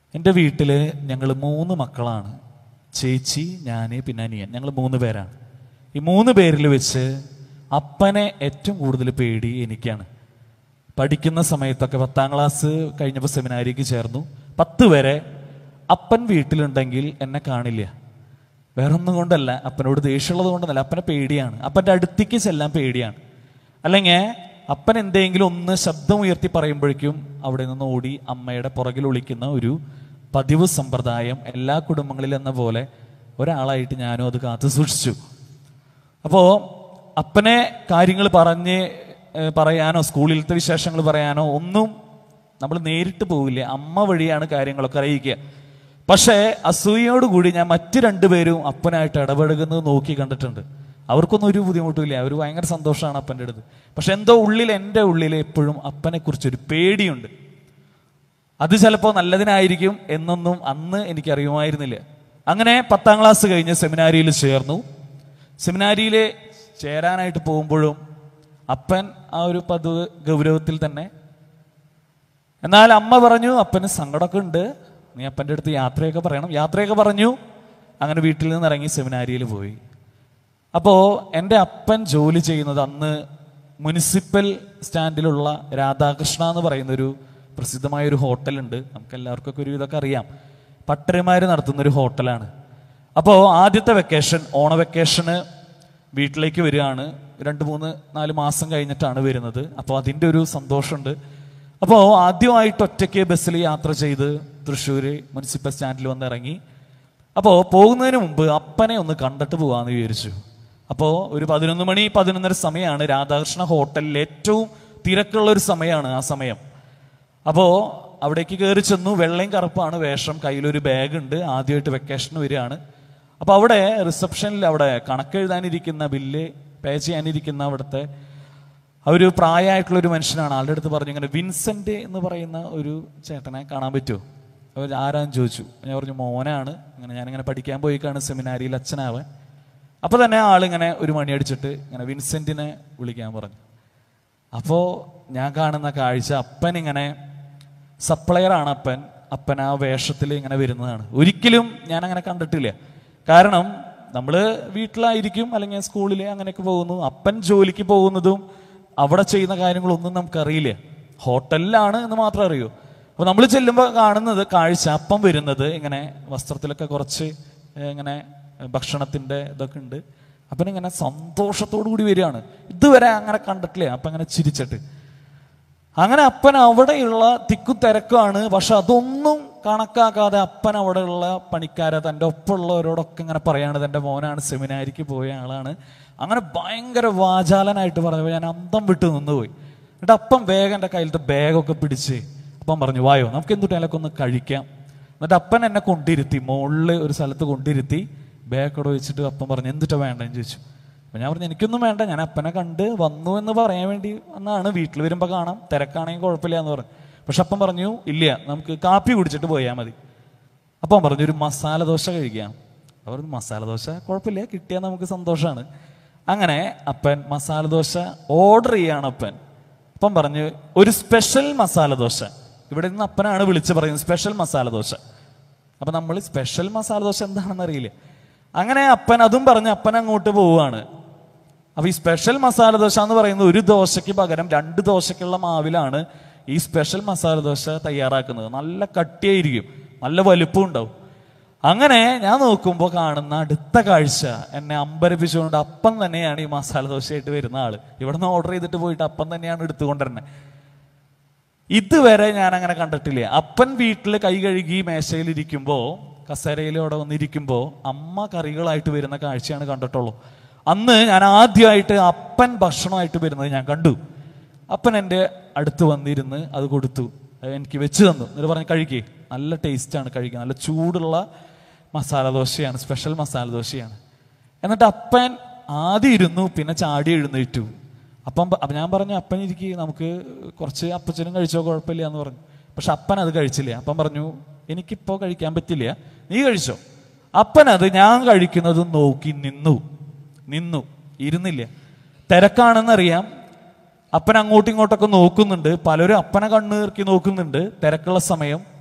എൻ്റെ വീട്ടിൽ ഞങ്ങൾ മൂന്ന് മക്കളാണ് ചേച്ചി ഞാൻ പിന്നെ അനിയൻ ഞങ്ങൾ മൂന്ന് പേരാണ് ഈ മൂന്ന് പേരിൽ വെച്ച് അപ്പനെ ഏറ്റവും കൂടുതൽ പേടി എനിക്കാണ് പഠിക്കുന്ന സമയത്തൊക്കെ പത്താം ക്ലാസ് കഴിഞ്ഞപ്പോൾ സെമിനാരിക്ക് ചേർന്നു പത്ത് വരെ അപ്പൻ വീട്ടിലുണ്ടെങ്കിൽ എന്നെ കാണില്ല വേറൊന്നും കൊണ്ടല്ല അപ്പനോട് ദേഷ്യമുള്ളത് കൊണ്ടല്ല അപ്പനെ പേടിയാണ് അപ്പൻ്റെ അടുത്തേക്ക് ചെല്ലാൻ പേടിയാണ് അല്ലെങ്കിൽ അപ്പൻ എന്തെങ്കിലും ഒന്ന് ശബ്ദം ഉയർത്തി പറയുമ്പോഴേക്കും അവിടെ നിന്ന് ഓടി അമ്മയുടെ പുറകിൽ ഒളിക്കുന്ന ഒരു പതിവ് സമ്പ്രദായം എല്ലാ കുടുംബങ്ങളിലും എന്ന പോലെ ഒരാളായിട്ട് ഞാനും അത് കാത്തു സൂക്ഷിച്ചു അപ്പോൾ അപ്പനെ കാര്യങ്ങൾ പറഞ്ഞ് ഏഹ്, പറയാനോ സ്കൂളിലത്തെ വിശേഷങ്ങൾ പറയാനോ ഒന്നും നമ്മൾ നേരിട്ട് പോകില്ല അമ്മ വഴിയാണ് കാര്യങ്ങളൊക്കെ അറിയിക്കുക പക്ഷേ അസൂയയോടുകൂടി ഞാൻ മറ്റു രണ്ടുപേരും അപ്പനായിട്ട് ഇടപെടുന്നത് നോക്കി കണ്ടിട്ടുണ്ട് അവർക്കൊന്നും ഒരു ബുദ്ധിമുട്ടില്ല അവർ ഭയങ്കര സന്തോഷമാണ് അപ്പൻ്റെ അടുത്ത് പക്ഷെ എന്തോ ഉള്ളിൽ എൻ്റെ ഉള്ളിൽ എപ്പോഴും അപ്പനെ കുറിച്ചൊരു പേടിയുണ്ട് അത് ചിലപ്പോൾ നല്ലതിനായിരിക്കും എന്നൊന്നും അന്ന് എനിക്ക് അറിയുമായിരുന്നില്ല അങ്ങനെ പത്താം ക്ലാസ് കഴിഞ്ഞ് സെമിനാരിയിൽ ചേർന്നു സെമിനാരിയിൽ ചേരാനായിട്ട് പോകുമ്പോഴും അപ്പൻ ആ ഒരു പതിവ് ഗൗരവത്തിൽ തന്നെ എന്നാൽ അമ്മ പറഞ്ഞു അപ്പന് സങ്കടമൊക്കെ ഉണ്ട് നീ അപ്പൻ്റെ അടുത്ത് യാത്രയൊക്കെ പറയണം യാത്രയൊക്കെ പറഞ്ഞു അങ്ങനെ വീട്ടിൽ നിന്ന് ഇറങ്ങി സെമിനാരിയിൽ പോയി അപ്പോൾ എൻ്റെ അപ്പൻ ജോലി ചെയ്യുന്നത് അന്ന് മുനിസിപ്പൽ സ്റ്റാൻഡിലുള്ള രാധാകൃഷ്ണ എന്ന് പറയുന്ന ഒരു പ്രസിദ്ധമായ ഒരു ഹോട്ടലുണ്ട് നമുക്ക് എല്ലാവർക്കും ഒക്കെ ഒരു ഇതൊക്കെ അറിയാം പട്ടരമാര് നടത്തുന്ന ഒരു ഹോട്ടലാണ് അപ്പോൾ ആദ്യത്തെ വെക്കേഷൻ ഓണ വെക്കേഷന് വീട്ടിലേക്ക് വരികയാണ് രണ്ട് മൂന്ന് നാല് മാസം കഴിഞ്ഞിട്ടാണ് വരുന്നത് അപ്പോൾ അതിൻ്റെ ഒരു സന്തോഷമുണ്ട് അപ്പോൾ ആദ്യമായിട്ട് ഒറ്റയ്ക്ക് ബസ്സിൽ യാത്ര ചെയ്ത് തൃശ്ശൂർ മുനിസിപ്പൽ സ്റ്റാൻഡിൽ വന്ന് ഇറങ്ങി അപ്പോൾ പോകുന്നതിന് മുമ്പ് അപ്പനെ ഒന്ന് കണ്ടിട്ട് പോകാമെന്ന് വിചാരിച്ചു അപ്പോൾ ഒരു പതിനൊന്ന് മണി പതിനൊന്നര സമയമാണ് രാധാകൃഷ്ണ ഹോട്ടലിൽ ഏറ്റവും തിരക്കുള്ള ഒരു സമയമാണ് ആ സമയം അപ്പോൾ അവിടേക്ക് കയറി ചെന്നു വെള്ളയും കറുപ്പാണ് വേഷം കയ്യിലൊരു ബാഗ് ഉണ്ട് ആദ്യമായിട്ട് വെക്കേഷന് വരികയാണ് അപ്പോൾ അവിടെ റിസപ്ഷനിൽ അവിടെ കണക്കെഴുതാനിരിക്കുന്ന ബില്ല് പേ ചെയ്യാനിരിക്കുന്ന അവിടുത്തെ ആ ഒരു പ്രായമായിട്ടുള്ള ഒരു മനുഷ്യനാണ് ആളുടെ അടുത്ത് പറഞ്ഞു ഇങ്ങനെ വിൻസെന്റ് എന്ന് പറയുന്ന ഒരു ചേട്ടനെ കാണാൻ പറ്റുമോ അവർ ആരാന്ന് ചോദിച്ചു ഞാൻ പറഞ്ഞു മോനാണ് ഇങ്ങനെ ഞാനിങ്ങനെ പഠിക്കാൻ പോയിക്കാണ് സെമിനാരിയിൽ അച്ഛനാവാൻ അപ്പോൾ തന്നെ ആളിങ്ങനെ ഒരു മണി അടിച്ചിട്ട് ഇങ്ങനെ വിൻസെന്റിനെ വിളിക്കാൻ പറഞ്ഞു അപ്പോൾ ഞാൻ കാണുന്ന കാഴ്ച അപ്പൻ ഇങ്ങനെ സപ്ലയർ ആണ് അപ്പൻ അപ്പൻ ആ വേഷത്തിൽ ഇങ്ങനെ വരുന്നതാണ് ഒരിക്കലും ഞാൻ അങ്ങനെ കണ്ടിട്ടില്ല കാരണം നമ്മൾ വീട്ടിലായിരിക്കും അല്ലെങ്കിൽ സ്കൂളിൽ അങ്ങനെയൊക്കെ പോകുന്നു അപ്പൻ ജോലിക്ക് പോകുന്നതും അവിടെ ചെയ്യുന്ന കാര്യങ്ങളൊന്നും നമുക്കറിയില്ല ഹോട്ടലിലാണ് എന്ന് മാത്രം അറിയൂ അപ്പോൾ നമ്മൾ ചെല്ലുമ്പോൾ കാണുന്നത് കാഴ്ച അപ്പം വരുന്നത് ഇങ്ങനെ വസ്ത്രത്തിലൊക്കെ കുറച്ച് ഏഹ്, ഇങ്ങനെ ഭക്ഷണത്തിൻ്റെ ഇതൊക്കെ ഉണ്ട് അപ്പൻ ഇങ്ങനെ സന്തോഷത്തോടു കൂടി വരികയാണ് ഇതുവരെ അങ്ങനെ കണ്ടിട്ടില്ല അപ്പം അങ്ങനെ ചിരിച്ചിട്ട് അങ്ങനെ അപ്പൻ അവിടെയുള്ള തിക്കു തിരക്കാണ് പക്ഷെ അതൊന്നും കണക്കാക്കാതെ അപ്പൻ അവിടെയുള്ള പണിക്കാരെ തൻ്റെ ഒപ്പമുള്ളവരോടൊക്കെ ഇങ്ങനെ പറയാണ് തൻ്റെ മോനാണ് സെമിനാരിക്ക് പോയ ആളാണ് അങ്ങനെ ഭയങ്കര വാചാലനായിട്ട് പറഞ്ഞപ്പോൾ ഞാൻ അന്തം വിട്ട് നിന്നുപോയി എന്നിട്ട് അപ്പം വേഗം എൻ്റെ കയ്യിലത്തെ ബാഗൊക്കെ പിടിച്ച് അപ്പം പറഞ്ഞു വായോ നമുക്ക് എന്തുട്ടാലൊക്കെ ഒന്ന് കഴിക്കാം എന്നിട്ട് അപ്പൻ എന്നെ കൊണ്ടിരുത്തി മുകളിൽ ഒരു സ്ഥലത്ത് കൊണ്ടിരുത്തി ബാഗൊക്കെ വെച്ചിട്ട് അപ്പം പറഞ്ഞു എന്തുട്ടാ വേണ്ടെന്ന് ചോദിച്ചു അപ്പൊ ഞാൻ പറഞ്ഞു എനിക്കൊന്നും വേണ്ട ഞാൻ അപ്പനെ കണ്ട് വന്നു എന്ന് പറയാൻ വേണ്ടി വന്നാണ് വീട്ടിൽ വരുമ്പോൾ കാണാം തിരക്കാണെങ്കിൽ കുഴപ്പമില്ല എന്ന് പറഞ്ഞു പക്ഷെ അപ്പം പറഞ്ഞു ഇല്ല നമുക്ക് കാപ്പി കുടിച്ചിട്ട് പോയാൽ മതി അപ്പം പറഞ്ഞു ഒരു മസാല ദോശ കഴിക്കാം അവർ മസാല ദോശ കുഴപ്പമില്ല കിട്ടിയാൽ നമുക്ക് സന്തോഷമാണ് അങ്ങനെ അപ്പൻ മസാല ദോശ ഓർഡർ ചെയ്യാണ് അപ്പൻ അപ്പം പറഞ്ഞു ഒരു സ്പെഷ്യൽ മസാല ദോശ ഇവിടെ നിന്ന് അപ്പനാണ് വിളിച്ച് പറയുന്നത് സ്പെഷ്യൽ മസാല ദോശ അപ്പൊ നമ്മൾ സ്പെഷ്യൽ മസാല ദോശ എന്താണെന്ന് അറിയില്ല അങ്ങനെ അപ്പൻ അതും പറഞ്ഞ് അപ്പൻ അങ്ങോട്ട് പോവുകയാണ് അപ്പൊ ഈ സ്പെഷ്യൽ മസാല ദോശ എന്ന് പറയുന്നത് ഒരു ദോശയ്ക്ക് പകരം രണ്ട് ദോശയ്ക്കുള്ള മാവിലാണ് ഈ സ്പെഷ്യൽ മസാല ദോശ തയ്യാറാക്കുന്നത് നല്ല കട്ടിയായിരിക്കും നല്ല വലുപ്പം ഉണ്ടാവും അങ്ങനെ ഞാൻ നോക്കുമ്പോൾ കാണുന്ന അടുത്ത കാഴ്ച എന്നെ അമ്പരപ്പിച്ചുകൊണ്ട് അപ്പം തന്നെയാണ് ഈ മസാല ദോശയായിട്ട് വരുന്ന ആള് ഇവിടുന്ന് ഓർഡർ ചെയ്തിട്ട് പോയിട്ട് അപ്പം തന്നെയാണ് എടുത്തുകൊണ്ടിരുന്നത് ഇതുവരെ ഞാൻ അങ്ങനെ കണ്ടിട്ടില്ല അപ്പൻ വീട്ടിൽ കൈ കഴുകി മേശയിലിരിക്കുമ്പോൾ കസേരയിൽ അവിടെ വന്നിരിക്കുമ്പോൾ അമ്മ കറികളായിട്ട് വരുന്ന കാഴ്ചയാണ് കണ്ടിട്ടുള്ളൂ അന്ന് ഞാൻ ആദ്യമായിട്ട് അപ്പൻ ഭക്ഷണമായിട്ട് വരുന്നത് ഞാൻ കണ്ടു അപ്പൻ എൻ്റെ അടുത്ത് വന്നിരുന്ന് അത് കൊടുത്തു അത് എനിക്ക് വെച്ച് തന്നു എന്നിട്ട് പറഞ്ഞ് കഴിക്കേ നല്ല ടേസ്റ്റാണ് കഴിക്കുക നല്ല ചൂടുള്ള മസാല ദോശയാണ് സ്പെഷ്യൽ മസാല ദോശയാണ് എന്നിട്ട് അപ്പൻ ആദ്യം ഇരുന്നു പിന്നെ ചാടി എഴുന്നേറ്റു അപ്പം പ- അപ്പൊ ഞാൻ പറഞ്ഞു അപ്പൻ ഇരിക്കുക നമുക്ക് കുറച്ച് അപ്പച്ചനും കഴിച്ചോ കുഴപ്പമില്ല എന്ന് പറഞ്ഞു പക്ഷെ അപ്പൻ അത് കഴിച്ചില്ല അപ്പൻ പറഞ്ഞു എനിക്കിപ്പോ കഴിക്കാൻ പറ്റില്ല നീ കഴിച്ചോ അപ്പൻ അത് ഞാൻ കഴിക്കുന്നത് നോക്കി നിന്നു നിന്നു ഇരുന്നില്ല തിരക്കാണെന്നറിയാം അപ്പൻ അങ്ങോട്ടും ഇങ്ങോട്ടൊക്കെ നോക്കുന്നുണ്ട് പലരും അപ്പനെ കണ്ണീർക്കി നോക്കുന്നുണ്ട് തിരക്കുള്ള സമയം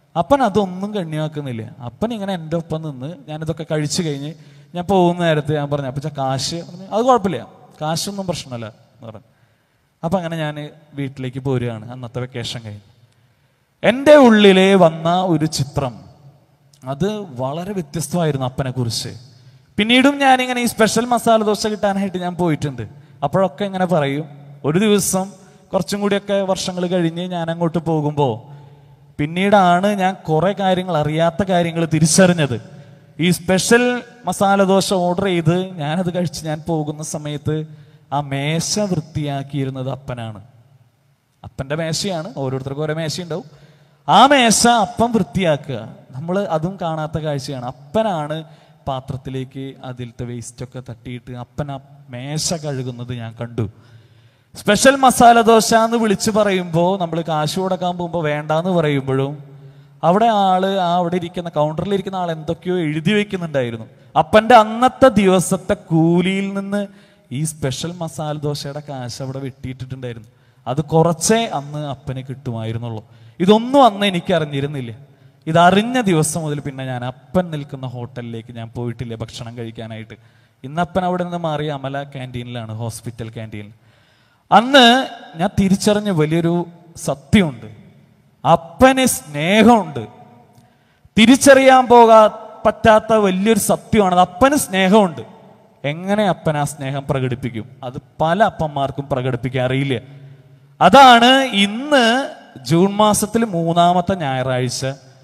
അപ്പൻ അതൊന്നും കണ്ണിയാക്കുന്നില്ല അപ്പൻ ഇങ്ങനെ എൻ്റെ ഒപ്പം നിന്ന് ഞാനിതൊക്കെ കഴിച്ചു കഴിഞ്ഞ് ഞാൻ പോകുന്ന നേരത്തെ ഞാൻ പറഞ്ഞു അപ്പച്ച കാശ് പറഞ്ഞു, അത് കുഴപ്പമില്ല കാശൊന്നും പ്രശ്നമല്ല എന്ന് പറഞ്ഞു അപ്പം അങ്ങനെ ഞാൻ വീട്ടിലേക്ക് പോരുകയാണ് അന്നത്തെ വെക്കേഷൻ കഴിഞ്ഞ് എൻ്റെ ഉള്ളിലെ വന്ന ഒരു ചിത്രം അത് വളരെ വ്യത്യസ്തമായിരുന്നു അപ്പനെ കുറിച്ച് പിന്നീടും ഞാനിങ്ങനെ ഈ സ്പെഷ്യൽ മസാല ദോശ കിട്ടാനായിട്ട് ഞാൻ പോയിട്ടുണ്ട് അപ്പോഴൊക്കെ ഇങ്ങനെ പറയും ഒരു ദിവസം കുറച്ചും കൂടിയൊക്കെ വർഷങ്ങൾ കഴിഞ്ഞ് ഞാൻ അങ്ങോട്ട് പോകുമ്പോൾ പിന്നീടാണ് ഞാൻ കുറെ കാര്യങ്ങൾ അറിയാത്ത കാര്യങ്ങൾ തിരിച്ചറിഞ്ഞത് ഈ സ്പെഷ്യൽ മസാല ദോശ ഓർഡർ ചെയ്ത് ഞാനത് കഴിച്ച് ഞാൻ പോകുന്ന സമയത്ത് ആ മേശ വൃത്തിയാക്കിയിരുന്നത് അപ്പനാണ് അപ്പന്റെ മേശയാണ് ഓരോരുത്തർക്കും ഓരോ മേശയുണ്ടാവും ആ മേശ അപ്പം വൃത്തിയാക്കുക നമ്മൾ അതും കാണാത്ത കാഴ്ചയാണ് അപ്പനാണ് പാത്രത്തിലേക്ക് അതിലത്തെ വേസ്റ്റ് ഒക്കെ തട്ടിയിട്ട് അപ്പൻ ആ മേശ കഴുകുന്നത് ഞാൻ കണ്ടു സ്പെഷ്യൽ മസാല ദോശ എന്ന് വിളിച്ചു പറയുമ്പോൾ നമ്മൾ കാശ് കൊടുക്കാൻ പോകുമ്പോൾ വേണ്ടാന്ന് പറയുമ്പോഴും അവിടെ ആള് ആ അവിടെ ഇരിക്കുന്ന കൗണ്ടറിൽ ഇരിക്കുന്ന ആൾ എന്തൊക്കെയോ എഴുതി വെക്കുന്നുണ്ടായിരുന്നു അപ്പന്റെ അന്നത്തെ ദിവസത്തെ കൂലിയിൽ നിന്ന് ഈ സ്പെഷ്യൽ മസാല ദോശയുടെ കാശ് അവിടെ വെട്ടിയിട്ടിട്ടുണ്ടായിരുന്നു അത് കുറച്ചേ അന്ന് അപ്പന് കിട്ടുമായിരുന്നുള്ളൂ ഇതൊന്നും അന്ന് എനിക്ക് അറിഞ്ഞിരുന്നില്ല ഇതറിഞ്ഞ ദിവസം മുതൽ പിന്നെ ഞാൻ അപ്പൻ നിൽക്കുന്ന ഹോട്ടലിലേക്ക് ഞാൻ പോയിട്ടില്ല ഭക്ഷണം കഴിക്കാനായിട്ട് ഇന്നപ്പൻ അവിടെ നിന്ന് മാറി അമല ക്യാൻറ്റീനിലാണ് ഹോസ്പിറ്റൽ ക്യാൻറ്റീനിൽ അന്ന് ഞാൻ തിരിച്ചറിഞ്ഞ വലിയൊരു സത്യമുണ്ട് അപ്പന് സ്നേഹമുണ്ട് തിരിച്ചറിയാൻ പോകാ പറ്റാത്ത വലിയൊരു സത്യമാണ് അത് അപ്പന് സ്നേഹമുണ്ട് എങ്ങനെ അപ്പൻ ആ സ്നേഹം പ്രകടിപ്പിക്കും അത് പല അപ്പന്മാർക്കും പ്രകടിപ്പിക്കാൻ അറിയില്ല അതാണ് ഇന്ന് ജൂൺ മാസത്തിൽ മൂന്നാമത്തെ ഞായറാഴ്ച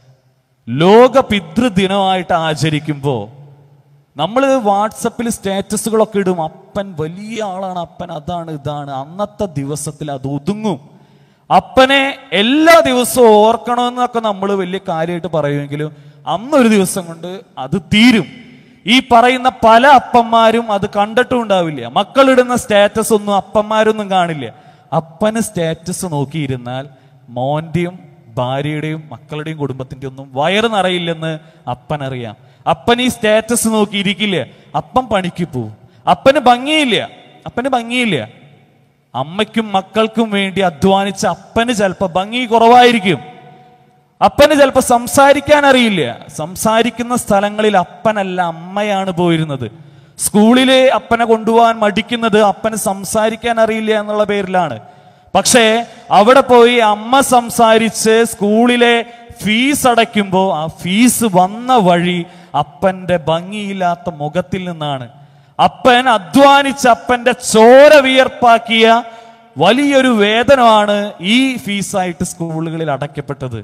ലോക പിതൃദിനമായിട്ട് ആചരിക്കുമ്പോൾ നമ്മൾ വാട്സപ്പിൽ സ്റ്റാറ്റസുകളൊക്കെ ഇടും അപ്പൻ വലിയ ആളാണ് അപ്പൻ അതാണ് ഇതാണ് അന്നത്തെ ദിവസത്തിൽ അത് ഒതുങ്ങും അപ്പനെ എല്ലാ ദിവസവും ഓർക്കണമെന്നൊക്കെ നമ്മൾ വലിയ കാര്യമായിട്ട് പറയുമെങ്കിലും അന്നൊരു ദിവസം കൊണ്ട് അത് തീരും ഈ പറയുന്ന പല അപ്പന്മാരും അത് കണ്ടിട്ടും ഉണ്ടാവില്ല മക്കളിടുന്ന സ്റ്റാറ്റസ് ഒന്നും അപ്പന്മാരൊന്നും കാണില്ല അപ്പന് സ്റ്റാറ്റസ് നോക്കിയിരുന്നാൽ മോന്റെയും ഭാര്യയുടെയും മക്കളുടെയും കുടുംബത്തിന്റെ ഒന്നും വയറ് നിറയില്ലെന്ന് അപ്പനറിയാം അപ്പൻ ഈ സ്റ്റാറ്റസ് നോക്കി ഇരിക്കില്ല അപ്പൻ പണിക്ക് പോവും അപ്പന് ഭംഗിയില്ല അപ്പന് ഭംഗിയില്ല അമ്മയ്ക്കും മക്കൾക്കും വേണ്ടി അധ്വാനിച്ച അപ്പന് ചിലപ്പോ ഭംഗി കുറവായിരിക്കും അപ്പന് ചിലപ്പോ സംസാരിക്കാൻ അറിയില്ല സംസാരിക്കുന്ന സ്ഥലങ്ങളിൽ അപ്പനല്ല അമ്മയാണ് പോയിരുന്നത് സ്കൂളില് അപ്പനെ കൊണ്ടുപോകാൻ മടിക്കുന്നത് അപ്പന് സംസാരിക്കാൻ അറിയില്ല എന്നുള്ള പേരിലാണ് പക്ഷേ അവിടെ പോയി അമ്മ സംസാരിച്ച് സ്കൂളിലെ ഫീസ് അടയ്ക്കുമ്പോൾ ആ ഫീസ് വന്ന വഴി അപ്പന്റെ ഭംഗിയില്ലാത്ത മുഖത്തിൽ നിന്നാണ് അപ്പൻ അധ്വാനിച്ച് അപ്പന്റെ ചോര വിയർപ്പാക്കിയ വലിയൊരു വേതനമാണ് ഈ ഫീസായിട്ട് സ്കൂളുകളിൽ അടയ്ക്കപ്പെട്ടത്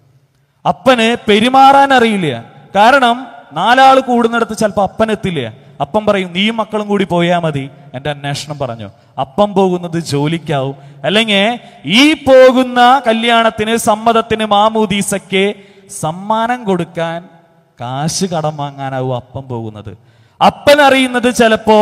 അപ്പന് പെരുമാറാൻ അറിയില്ല കാരണം നാലാൾ കൂടുന്നിടത്ത് ചിലപ്പോൾ അപ്പൻ എത്തില്ല അപ്പം പറയും നീയും മക്കളും കൂടി പോയാൽ മതി എന്റെ അന്വേഷണം പറഞ്ഞു അപ്പം പോകുന്നത് ജോലിക്കാവും അല്ലെങ്കിൽ ഈ പോകുന്ന കല്യാണത്തിന് സമ്മതത്തിന് മാമൂദീസയ്ക്ക് സമ്മാനം കൊടുക്കാൻ കാശ് കടം വാങ്ങാനാവും അപ്പം പോകുന്നത് അപ്പൻ അറിയുന്നത് ചിലപ്പോ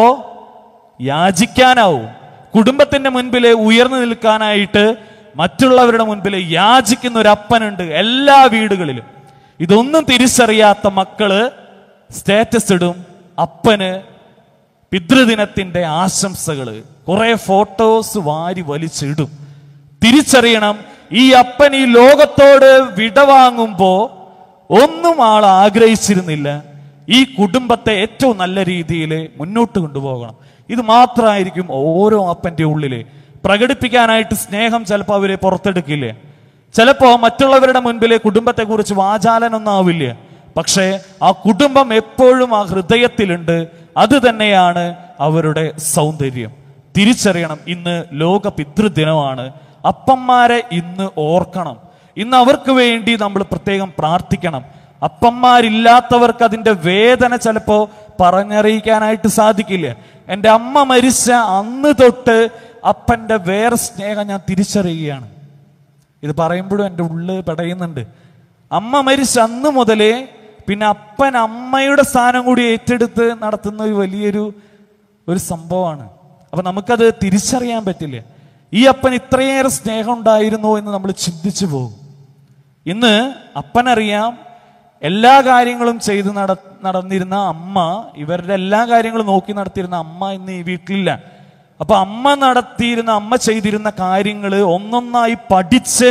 യാചിക്കാനാവും കുടുംബത്തിന്റെ മുൻപിൽ ഉയർന്നു നിൽക്കാനായിട്ട് മറ്റുള്ളവരുടെ മുൻപിൽ യാചിക്കുന്ന ഒരു അപ്പനുണ്ട് എല്ലാ വീടുകളിലും ഇതൊന്നും തിരിച്ചറിയാത്ത മക്കള് സ്റ്റാറ്റസ് ഇടും അപ്പന് പിതൃദിനത്തിന്റെ ആശംസകള് കുറെ ഫോട്ടോസ് വാരി വലിച്ചിടും തിരിച്ചറിയണം ഈ അപ്പൻ ഈ ലോകത്തോട് വിടവാങ്ങുമ്പോ ഒന്നും ആൾ ആഗ്രഹിച്ചിരുന്നില്ല ഈ കുടുംബത്തെ ഏറ്റവും നല്ല രീതിയിൽ മുന്നോട്ട് കൊണ്ടുപോകണം ഇത് മാത്രമായിരിക്കും ഓരോ അപ്പന്റെ ഉള്ളില് പ്രകടിപ്പിക്കാനായിട്ട് സ്നേഹം ചിലപ്പോൾ അവരെ പുറത്തെടുക്കില്ലേ ചിലപ്പോ മറ്റുള്ളവരുടെ മുൻപിൽ കുടുംബത്തെ കുറിച്ച് വാചാലനൊന്നും ആവില്ല പക്ഷേ ആ കുടുംബം എപ്പോഴും ആ ഹൃദയത്തിലുണ്ട് അത് തന്നെയാണ് അവരുടെ സൗന്ദര്യം തിരിച്ചറിയണം ഇന്ന് ലോക പിതൃദിനമാണ് അപ്പന്മാരെ ഇന്ന് ഓർക്കണം ഇന്ന് അവർക്ക് വേണ്ടി നമ്മൾ പ്രത്യേകം പ്രാർത്ഥിക്കണം അപ്പന്മാരില്ലാത്തവർക്ക് അതിന്റെ വേദന ചിലപ്പോ പറഞ്ഞറിയിക്കാനായിട്ട് സാധിക്കില്ല എൻ്റെ അമ്മ മരിച്ച അന്ന് തൊട്ട് അപ്പന്റെ വേറെ സ്നേഹം ഞാൻ തിരിച്ചറിയുകയാണ് ഇത് പറയുമ്പോഴും എൻ്റെ ഉള്ള് പെടയുന്നുണ്ട് അമ്മ മരിച്ച അന്ന് മുതലേ പിന്നെ അപ്പൻ അമ്മയുടെ സ്ഥാനം കൂടി ഏറ്റെടുത്ത് നടത്തുന്ന ഒരു വലിയൊരു ഒരു സംഭവമാണ് അപ്പൊ നമുക്കത് തിരിച്ചറിയാൻ പറ്റില്ല ഈ അപ്പൻ ഇത്രയേറെ സ്നേഹം ഉണ്ടായിരുന്നോ എന്ന് നമ്മൾ ചിന്തിച്ചു പോകും ഇന്ന് അപ്പനറിയാം എല്ലാ കാര്യങ്ങളും ചെയ്ത് നട നടന്നിരുന്ന അമ്മ ഇവരുടെ എല്ലാ കാര്യങ്ങളും നോക്കി നടത്തിയിരുന്ന അമ്മ ഇന്ന് ഈ വീട്ടിലില്ല അപ്പൊ അമ്മ നടത്തിയിരുന്ന അമ്മ ചെയ്തിരുന്ന കാര്യങ്ങൾ ഒന്നൊന്നായി പഠിച്ച്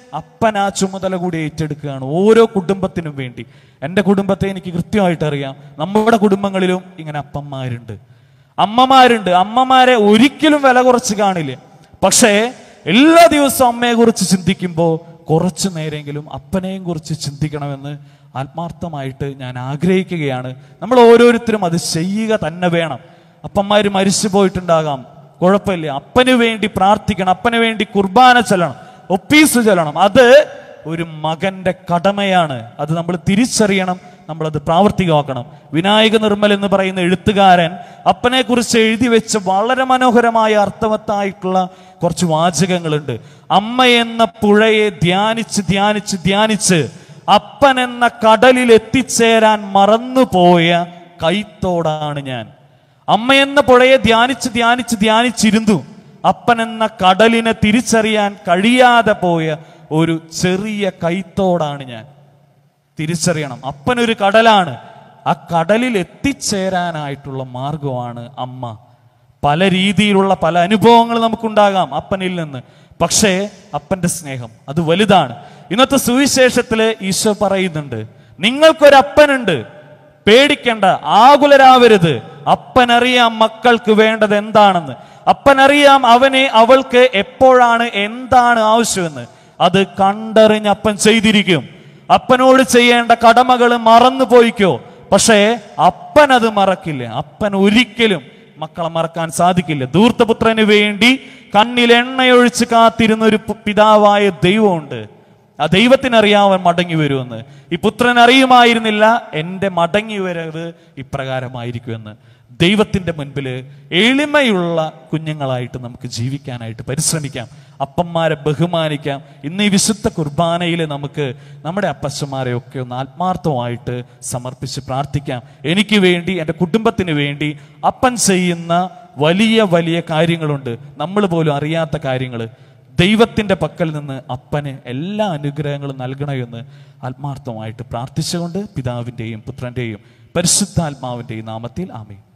അപ്പൻ ആ ചുമതല കൂടി ഏറ്റെടുക്കുകയാണ് ഓരോ കുടുംബത്തിനും വേണ്ടി എൻ്റെ കുടുംബത്തെ എനിക്ക് കൃത്യമായിട്ട് അറിയാം നമ്മുടെ കുടുംബങ്ങളിലും ഇങ്ങനെ അപ്പന്മാരുണ്ട് അമ്മമാരുണ്ട് അമ്മമാരെ ഒരിക്കലും വില കുറച്ച് കാണില്ല പക്ഷേ എല്ലാ ദിവസവും അമ്മയെ കുറിച്ച് ചിന്തിക്കുമ്പോൾ കുറച്ചു നേരെങ്കിലും അപ്പനെയും കുറിച്ച് ചിന്തിക്കണമെന്ന് ആത്മാർത്ഥമായിട്ട് ഞാൻ ആഗ്രഹിക്കുകയാണ് നമ്മൾ ഓരോരുത്തരും അത് ചെയ്യുക തന്നെ വേണം അപ്പന്മാര് മരിച്ചു പോയിട്ടുണ്ടാകാം കുഴപ്പമില്ല അപ്പന് വേണ്ടി പ്രാർത്ഥിക്കണം അപ്പന് വേണ്ടി കുർബാന ചെല്ലണം ഒപ്പീസ് ചെല്ലണം അത് ഒരു മകന്റെ കടമയാണ് അത് നമ്മൾ തിരിച്ചറിയണം നമ്മളത് പ്രാവർത്തികമാക്കണം വിനായക നിർമ്മൽ എന്ന് പറയുന്ന എഴുത്തുകാരൻ അപ്പനെ കുറിച്ച് എഴുതി വെച്ച വളരെ മനോഹരമായ അർത്ഥവത്തായിട്ടുള്ള കുറച്ച് വാചകങ്ങളുണ്ട് അമ്മ എന്ന പുഴയെ ധ്യാനിച്ച് ധ്യാനിച്ച് ധ്യാനിച്ച് അപ്പൻ എന്ന കടലിൽ എത്തിച്ചേരാൻ മറന്നുപോയ കൈത്തോടാണ് ഞാൻ അമ്മ എന്ന പുഴയെ ധ്യാനിച്ച് ധ്യാനിച്ച് ധ്യാനിച്ചിരുന്നു അപ്പൻ എന്ന കടലിനെ തിരിച്ചറിയാൻ കഴിയാതെ പോയ ഒരു ചെറിയ കൈത്തോടാണ് ഞാൻ തിരിച്ചറിയണം അപ്പനൊരു കടലാണ് ആ കടലിൽ എത്തിച്ചേരാനായിട്ടുള്ള മാർഗമാണ് അമ്മ പല രീതിയിലുള്ള പല അനുഭവങ്ങൾ നമുക്കുണ്ടാകാം അപ്പനിൽ നിന്ന് പക്ഷേ അപ്പന്റെ സ്നേഹം അത് വലുതാണ് ഇന്നത്തെ സുവിശേഷത്തില് ഈശോ പറയുന്നുണ്ട് നിങ്ങൾക്കൊരു അപ്പനുണ്ട് പേടിക്കണ്ട ആകുലരാവരുത് അപ്പനറിയാം മക്കൾക്ക് വേണ്ടത് എന്താണെന്ന് അപ്പനറിയാം അവനെ അവൾക്ക് എപ്പോഴാണ് എന്താണ് ആവശ്യമെന്ന് അത് കണ്ടറിഞ്ഞ് അപ്പൻ ചെയ്തിരിക്കും അപ്പനോട് ചെയ്യേണ്ട കടമകൾ മറന്നു പോയിക്കോ പക്ഷേ അപ്പൻ അത് മറക്കില്ല അപ്പൻ ഒരിക്കലും മക്കളെ മറക്കാൻ സാധിക്കില്ല ധൂർത്തപുത്രന് വേണ്ടി കണ്ണിൽ എണ്ണയൊഴിച്ച് കാത്തിരുന്ന ഒരു പു- പിതാവായ ദൈവമുണ്ട് ആ ദൈവത്തിനറിയാവൻ മടങ്ങി വരുമെന്ന് ഈ പുത്രൻ അറിയുമായിരുന്നില്ല എൻ്റെ മടങ്ങി വരവ് ഇപ്രകാരമായിരിക്കുമെന്ന് ദൈവത്തിന്റെ മുൻപിൽ എളിമയുള്ള കുഞ്ഞുങ്ങളായിട്ട് നമുക്ക് ജീവിക്കാനായിട്ട് പരിശ്രമിക്കാം അപ്പന്മാരെ ബഹുമാനിക്കാം ഇന്ന് ഈ വിശുദ്ധ കുർബാനയിൽ നമുക്ക് നമ്മുടെ അപ്പച്ചന്മാരെ ഒക്കെ ഒന്ന് ആത്മാർത്ഥമായിട്ട് സമർപ്പിച്ച് പ്രാർത്ഥിക്കാം എനിക്ക് വേണ്ടി എൻ്റെ കുടുംബത്തിന് വേണ്ടി അപ്പൻ ചെയ്യുന്ന വലിയ വലിയ കാര്യങ്ങളുണ്ട് നമ്മൾ പോലും അറിയാത്ത കാര്യങ്ങൾ ദൈവത്തിന്റെ പക്കൽ നിന്ന് അപ്പന് എല്ലാ അനുഗ്രഹങ്ങളും നൽകണമെന്ന് ആത്മാർത്ഥമായിട്ട് പ്രാർത്ഥിച്ചുകൊണ്ട് പിതാവിൻ്റെയും പുത്രൻ്റെയും പരിശുദ്ധാത്മാവിൻ്റെയും നാമത്തിൽ ആമേ